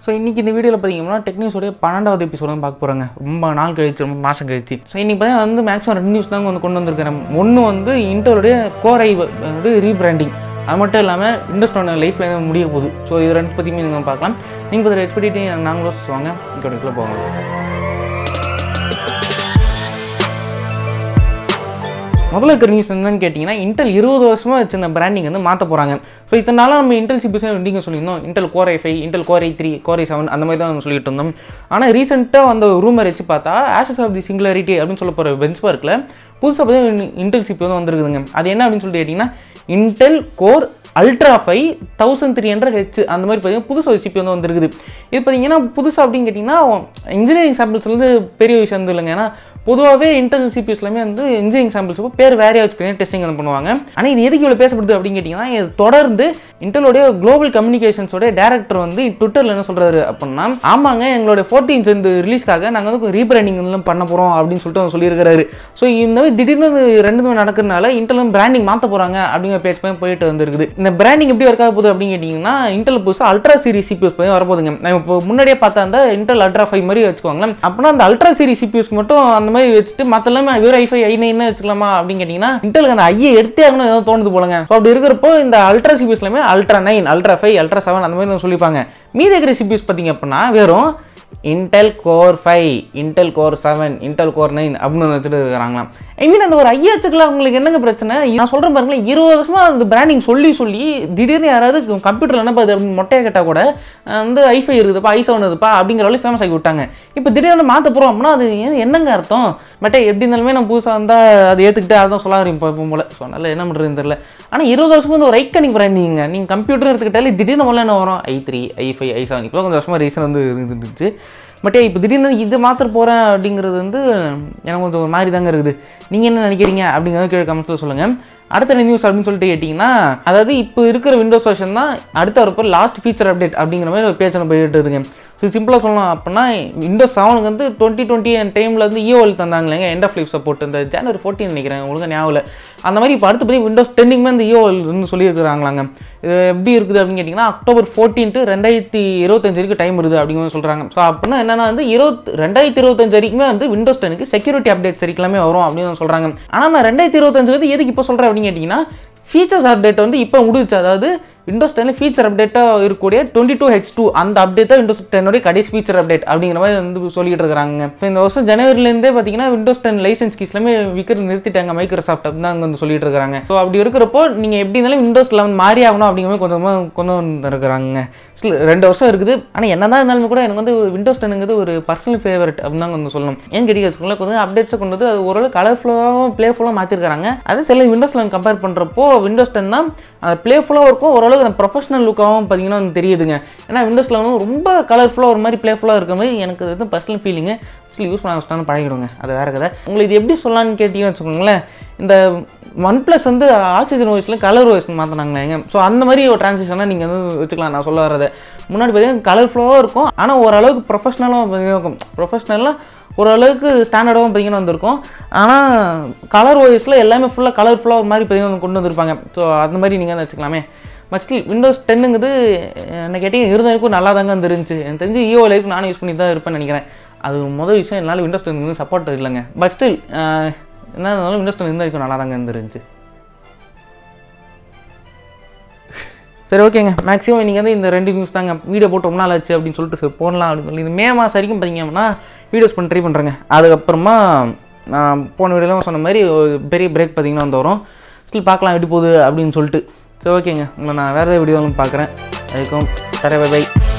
so இன்றைக்கி இந்த வீடியோவில் பார்த்தீங்கன்னா டெக்னிக்ஸோடைய பன்னெண்டாவது எபிசோட் வந்து பார்க்க போகிறாங்க ரொம்ப நாள் கழிச்சு ரொம்ப மாதம் கழிச்சு ஸோ இன்றைக்கி பார்த்தீங்கன்னா வந்து மேக்ஸிமம் ரெண்டு நியூஸ் தாங்க வந்து கொண்டு வந்திருக்கிறேன் ஒன்று வந்து இன்டருடைய கோரை வந்து ரீபிராண்டிங் அது மட்டும் இல்லாமல் இண்டஸ்ட்ரோட லைஃப்பில் முடிய போகுது ஸோ இது ரெண்டு பற்றியுமே நீங்கள் பார்க்கலாம் நீங்கள் பார்த்து எக்ஸ்பெக்டிட்டி நாங்களும் சொல்லுவாங்க இங்கே போவாங்க முதல்ல இருக்கிற நியூஸ் என்னன்னு கேட்டிங்கன்னா இன்டெல் இருபது வருஷமாக வச்சிருந்த பிராண்டிங் வந்து மாற்ற போகிறாங்க ஸோ இத்தனை நாளாக நம்ம இன்டெல் சிபிஎஸ் வெண்டிங்க சொல்லியிருந்தோம் Intel core i five Intel core i three core i seven அந்த மாதிரி தான் நம்ம சொல்லிட்டு இருந்தோம் ஆனால் ரீசெண்டாக அந்த ரூமர் வச்சு பார்த்தா ஆஷஸ் ஆஃப் தி சிங்குலாரிட்டி அப்படின்னு சொல்ல போகிற பெஞ்ச் பார்க்கில் புதுசாக பார்த்தா இன்டெல் சிபி வந்து வந்திருக்குதுங்க அது என்ன அப்படின்னு சொல்லிட்டு கேட்டிங்கன்னா Intel core ultra five thousand three hundred H அந்த மாதிரி பார்த்தீங்கன்னா புதுசாக சிபி வந்து வந்திருக்குது இது பார்த்தீங்கன்னா புதுசாக அப்படின்னு கேட்டிங்கன்னா இன்ஜினியரிங் சாம்பிள்ஸ்லேருந்து பெரிய விஷயம் வந்து இல்லைங்க ஏன்னா பொதுவாகவே இன்டர்னல் சிபிஎஸ் எல்லாமே வந்து இன்ஜினியரிங் சாம்பிள்ஸ் பேர் வேறையாக வச்சு பார்த்தீங்கன்னா டெஸ்டிங் வந்து பண்ணுவாங்க ஆனால் இது எதுக்கு இவ்வளோ பேசப்படுது அப்படின்னு கேட்டிங்கன்னா இது தொடர்ந்து இன்டலோடைய குளோபல் கம்யூனிகேஷன்ஸோட டேரக்டர் வந்து ட்விட்டரில் என்ன சொல்கிறாரு அப்படின்னா ஆமாங்க எங்களோட ஃபோர்டீன்த் இந்த ரிலீஸ்க்காக நாங்கள் வந்து ரீபிராண்டிங் எல்லாம் பண்ண போகிறோம் அப்படின்னு சொல்லிட்டு அவர் சொல்லியிருக்காரு ஸோ இந்த மாதிரி திடீர்னு ரெண்டு நடக்கிறதுனால இன்டலும் பிராண்டிங் மாற்ற போகிறாங்க அப்படிங்கிற பேச்சு போய் போயிட்டு வந்துருக்குது இந்த பிராண்டிங் எப்படி ஒர்க் ஆக போகுது அப்படின்னு கேட்டிங்கன்னா இன்டெல் புதுசாக அல்ட்ரா சீரிஸ் சிபிஎஸ் போய் வரப்போகுதுங்க நம்ம இப்போ முன்னாடியே பார்த்தா அந்த இன்டெல் அல்ட்ரா ஃபைவ் மாதிரி வச்சுக்கோங்களேன் அப்படின்னா அந்த அல்ட்ரா சீரிஸ் சிபிஎஸ்க்கு மட்டும் அந்த மாதிரி வச்சுட்டு மற்ற எல்லாமே வெறும் ஐஃபை ஐ நைன் வச்சுக்கலாமா அப்படின்னு கேட்டிங்கன்னா இன்டெலுக்கு அந்த ஐயை எடுத்தே ஆகணும் ஏதோ தோணுது போலங்க ஸோ அப்படி இருக்கிறப்போ இந்த அல்ட்ரா சிபிஎஸ் எல்லாமே ultra nine ultra five ultra seven அந்த மாதிரி சொல்லிப்பாங்க மீதி இருக்கிற சிபிஎஸ் பார்த்தீங்க அப்படின்னா வெறும் Intel core five Intel core seven Intel core nine அப்படின்னு வச்சுட்டு இருக்கிறாங்களாம் ஐ மீன் அந்த ஒரு ஐயா வச்சுக்கலாம் உங்களுக்கு என்னங்க பிரச்சனை நான் சொல்கிறேன் பாருங்களேன் இருபது வருஷமாக அந்த பிராண்டிங் சொல்லி சொல்லி திடீர்னு யாராவது கம்ப்யூட்டரில் என்ன பார்த்து அப்படின்னு மொட்டையை கேட்டால் கூட வந்து ஐஃபை இருக்குதுப்பா ஐ செவன் இருக்குதுப்பா அப்படிங்கிற அளவுக்கு ஃபேமஸ் ஆகி விட்டாங்க இப்போ திடீர்னு மாற்ற போகிறோம் அப்படின்னா அது என்னங்க அர்த்தம் பட் எப்படி இருந்தாலுமே நம்ம புதுசாக வந்தால் அதை ஏற்றுக்கிட்டு அதான் சொல்ல இப்போ இப்போ போல ஸோ அதனால் என்ன பண்ணுறதுன்னு தெரியல ஆனால் இருபது வருஷம் வந்து ஒரு ஐக்கனிக் பிராண்டிங்க நீங்கள் கம்ப்யூட்டர் எடுத்துக்கிட்டாலே திடீர்னு முதல்ல என்ன வரும் i three i five i seven இப்போ கொஞ்சம் வருஷமாக ரீசன் வந்து இருந்துச்சு பட் இப்போ திடீர்னு இது மாத்திர போகிறேன் அப்படிங்கிறது வந்து எனக்கு கொஞ்சம் ஒரு மாதிரி தாங்க இருக்குது நீங்கள் என்ன நினைக்கிறீங்க அப்படிங்கிறத கீழே கமெண்ட்ஸில் சொல்லுங்கள் அடுத்த நியூஸ் அப்படின்னு சொல்லிட்டு கேட்டிங்கன்னா அதாவது இப்போ இருக்கிற விண்டோஸ் வெர்ஷன் தான் அடுத்த வரப்போ லாஸ்ட் ஃபீச்சர் அப்டேட் அப்படிங்கிற மாதிரி ஒரு பேச்சு போயிட்டு இருக்குங்க ஸோ சிம்பிளாக சொல்லலாம் அப்படின்னா விண்டோஸ் செவனுக்கு வந்து டுவெண்ட்டி டுவெண்ட்டி டைமில் வந்து இஓஎல் தந்தாங்களேங்க எண்ட் ஆஃப் லைஃப் சப்போர்ட் இந்த ஜனவரி ஃபோர்டீன் நினைக்கிறேன் ஒழுங்காக ஞாபகம் அந்த மாதிரி இப்போ அடுத்து பற்றி விண்டோஸ் டென்னிங்குமே இந்த இஓஎல் வந்து சொல்லியிருக்கிறாங்களாங்க இது எப்படி இருக்குது அப்படின்னு கேட்டிங்கன்னா அக்டோபர் ஃபோர்டீன் டு ரெண்டாயிரத்தி இருபத்தஞ்சு வரைக்கும் டைம் இருக்குது அப்படிங்கிற சொல்கிறாங்க ஸோ அப்படின்னா என்னன்னா வந்து இருபத்தி ரெண்டாயிரத்தி இருபத்தஞ்சு வரைக்குமே வந்து விண்டோஸ் டெனுக்கு செக்யூரிட்டி அப்டேட்ஸ் வரைக்குமே வரும் அப்படின்னு சொல்கிறாங்க ஆனால் நான் ரெண்டாயிரத்தி இருபத்தஞ்சு வந்து எதுக்கு இப்போ சொல்கிறேன் அப்படின்னு கேட்டிங்கன்னா ஃபீச்சர்ஸ் அப்டேட் வந்து இப்போ முடிச்சு அதாவது விண்டோஸ் டென் ஃபீச்சர் அப்டேட்டாக இருக்கக்கூடிய டுவெண்ட்டி டூ ஹெச் டூ அந்த அப்டேட் தான் விண்டோஸ் டென்னோட கடைசி ஃபீச்சர் அப்டேட் அப்படிங்கிற மாதிரி வந்து சொல்லிட்டு இருக்காங்க ஸோ இந்த வருஷம் ஜனவரிலேருந்தே பார்த்தீங்கன்னா விண்டோஸ் டென் லைசன்ஸ் கீஸ் எல்லாமே விற்கிறது நிறுத்திட்டாங்க மைக்ரோசாஃப்ட் அப்படின்னு அங்கே வந்து சொல்லிட்டு இருக்காங்க ஸோ அப்படி இருக்கிறப்போ நீங்கள் எப்படி இருந்தாலும் விண்டோஸ் லெவன் மாறி ஆகணும் அப்படிங்கிற மாதிரி கொஞ்சமாக கொண்டு வந்துருக்குறாங்க ரெண்டு வருஷம் இருக்குது ஆனால் என்ன தான் இருந்தாலும் கூட எனக்கு வந்து விண்டோஸ் டென்னுங்கிறது ஒரு பர்சனல் ஃபேவரட் அப்படின்னு தான் வந்து சொல்லணும் ஏன் கேட்டிங்க வச்சுக்கோங்களேன் கொஞ்சம் அப்டேட்ஸை கொண்டு வந்து அது ஓரளவு கலர்ஃபுல்லாகவும் ப்ளேஃபுல்லாக மாற்றிருக்காங்க அது சில விண்டோஸ் லெவன் கம்பேர் பண்ணுறப்போ விண்டோஸ் டென் தான் அது ப்ளேஃபுல்லாக இருக்கும் ஓரளவுக்கு அந்த ப்ரொஃபஷனல் லுக்காகவும் பார்த்தீங்கன்னா வந்து தெரியுதுங்க ஏன்னா விண்டோஸ் லெவனும் ரொம்ப கலர்ஃபுல்லாக ஒரு மாதிரி ப்ளேஃபுல்லாக இருக்க மாதிரி எனக்கு இது பர்சனல் ஃபீலிங்கு ஆக்சுவலி யூஸ் பண்ண வச்சுட்டான்னு பழகிடுங்க அது வேறு கதை உங்களுக்கு இது எப்படி சொல்லலான்னு கேட்டிங்கன்னு வச்சுக்கோங்களேன் இந்த ஒன் ப்ளஸ் வந்து ஆக்சிஜன் வாய்ஸில் கலர் வாய்ஸ் மாற்றினாங்களேங்க ஸோ அந்த மாதிரி ஒரு ட்ரான்ஸேஷனாக நீங்கள் வந்து வச்சுக்கலாம் நான் சொல்ல வரதை முன்னாடி பார்த்தீங்கன்னா கலர்ஃபுல்லாகவும் இருக்கும் ஆனால் ஓரளவுக்கு ப்ரொஃபஷ்னலாகவும் பார்த்தீங்கன்னா இருக்கும் ப்ரொஃபஷ்னலாக ஓரளவுக்கு ஸ்டாண்டர்டாகவும் பார்த்தீங்கன்னா வந்திருக்கும் ஆனால் கலர் வாய்ஸில் எல்லாமே ஃபுல்லாக கலர்ஃபுல்லாக ஒரு மாதிரி பார்த்தீங்கன்னா கொண்டு வந்திருப்பாங்க ஸோ அந்த மாதிரி நீங்கள் வச்சுக்கலாமே மஸ்ட்லி விண்டோஸ் டென்னுங்கிறது என்ன கேட்டிங்க இருந்த வரைக்கும் நல்லா தாங்க இருந்துச்சு எனக்கு தெரிஞ்சு ஈஓ வரைக்கும் நானும் யூஸ் பண்ணி தான் இருப்பேன்னு நினைக்கிறேன் அது முதல் விஷயம் என்னால் விண்டோஸ் டென் வந்து சப்போர்ட் இல்லைங்க பட் ஸ்டில் என்ன இருந்தாலும் விண்டோஸ் டென் இருந்த வரைக்கும் நல்லா தாங்க இருந்துருந்துச்சு சரி ஓகேங்க மேக்ஸிமம் இன்றைக்கி வந்து இந்த ரெண்டு நியூஸ் தாங்க வீடியோ போட்டு ரொம்ப நாள் ஆச்சு அப்படின்னு சொல்லிட்டு சரி போடலாம் அப்படின்னு சொல்லி இந்த மே மாதம் வரைக்கும் பார்த்தீங்க அப்படின்னா வீடியோஸ் பண்ண ட்ரை பண்ணுறேங்க அதுக்கப்புறமா நான் போன வீடியோலாம் சொன்ன மாதிரி ஒரு பெரிய பிரேக் பார்த்தீங்கன்னா வந்து வரும் ஸ்டில் பார்க்கலாம் எப்படி போகுது அப்படின்னு சொல்லிட்டு சரி ஓகேங்க உங்களை நான் வேறு ஏதாவது வீடியோ பார்க்குறேன் அதுக்கும் தர பை